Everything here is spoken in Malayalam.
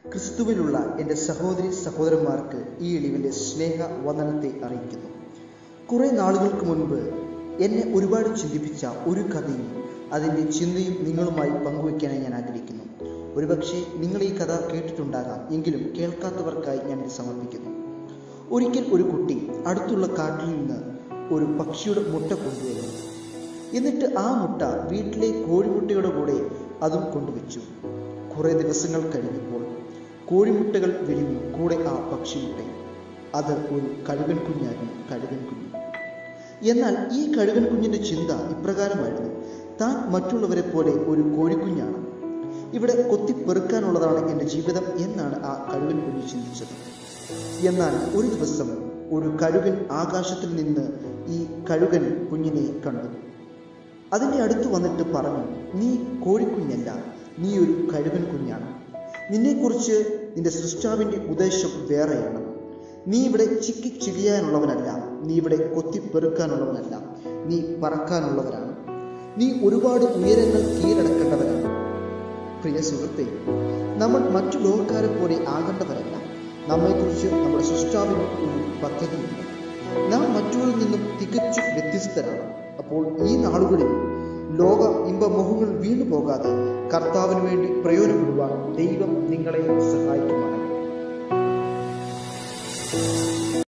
ക്രിസ്തുവിലുള്ള എൻ്റെ സഹോദരി സഹോദരന്മാർക്ക് ഈ എളിവിൻ്റെ സ്നേഹ വന്ദനത്തെ അറിയിക്കുന്നു കുറേ നാളുകൾക്ക് മുൻപ് എന്നെ ഒരുപാട് ചിന്തിപ്പിച്ച ഒരു കഥയും അതിൻ്റെ ചിന്തയും നിങ്ങളുമായി പങ്കുവയ്ക്കാനായി ഞാൻ ആഗ്രഹിക്കുന്നു ഒരുപക്ഷെ നിങ്ങൾ ഈ കഥ കേട്ടിട്ടുണ്ടാകാം എങ്കിലും കേൾക്കാത്തവർക്കായി ഞാൻ ഇത് സമർപ്പിക്കുന്നു ഒരിക്കൽ ഒരു കുട്ടി അടുത്തുള്ള കാട്ടിൽ നിന്ന് ഒരു പക്ഷിയുടെ മുട്ട കൊണ്ടുവന്നു എന്നിട്ട് ആ മുട്ട വീട്ടിലെ കോഴിമുട്ടയുടെ കൂടെ അതും കൊണ്ടുവച്ചു കുറേ ദിവസങ്ങൾ കഴിഞ്ഞപ്പോൾ കോഴിമുട്ടകൾ വിരിഞ്ഞു കൂടെ ആ പക്ഷിമുട്ടയും അത് ഒരു കഴുകൻ കുഞ്ഞായിരുന്നു കഴുകൻ കുഞ്ഞ് എന്നാൽ ഈ കഴുകൻ കുഞ്ഞിന്റെ ചിന്ത ഇപ്രകാരമായിരുന്നു താൻ മറ്റുള്ളവരെ പോലെ ഒരു കോഴിക്കുഞ്ഞാണ് ഇവിടെ കൊത്തിപ്പെറുക്കാനുള്ളതാണ് എൻ്റെ ജീവിതം എന്നാണ് ആ കഴുകൻ കുഞ്ഞ് ചിന്തിച്ചത് എന്നാൽ ഒരു ദിവസം ഒരു കഴുകൻ ആകാശത്തിൽ നിന്ന് ഈ കഴുകൻ കുഞ്ഞിനെ കണ്ടു അതിൻ്റെ അടുത്ത് വന്നിട്ട് പറഞ്ഞു നീ കോഴിക്കുഞ്ഞല്ല നീ ഒരു കഴുകൻ കുഞ്ഞാണ് നിന്നെക്കുറിച്ച് നിന്റെ സൃഷ്ടാവിൻ്റെ ഉദ്ദേശം വേറെയാണ് നീ ഇവിടെ ചിക്കി ചികിയാനുള്ളവനല്ല നീ ഇവിടെ കൊത്തിപ്പെറുക്കാനുള്ളവനല്ല നീ പറക്കാനുള്ളവരാണ് നീ ഒരുപാട് ഉയരങ്ങൾ കീഴടക്കേണ്ടവരാണ് പ്രിയ സുഹൃത്തെ നമ്മൾ മറ്റു ലോകക്കാരെ പോലെ ആകേണ്ടവരല്ല നമ്മെക്കുറിച്ച് നമ്മുടെ സൃഷ്ടാവിന് ഒരു പദ്ധതിയുണ്ട് നാം മറ്റുള്ളവരിൽ നിന്നും തികച്ചും വ്യത്യസ്തരാണ് അപ്പോൾ ഈ നാളുകളിൽ ലോക ഇമ്പമോഹങ്ങൾ വീണു പോകാതെ കർത്താവിന് വേണ്ടി പ്രയോജനപ്പെടുവാൻ ദൈവം നിങ്ങളെ സഹായിക്കുമാണ്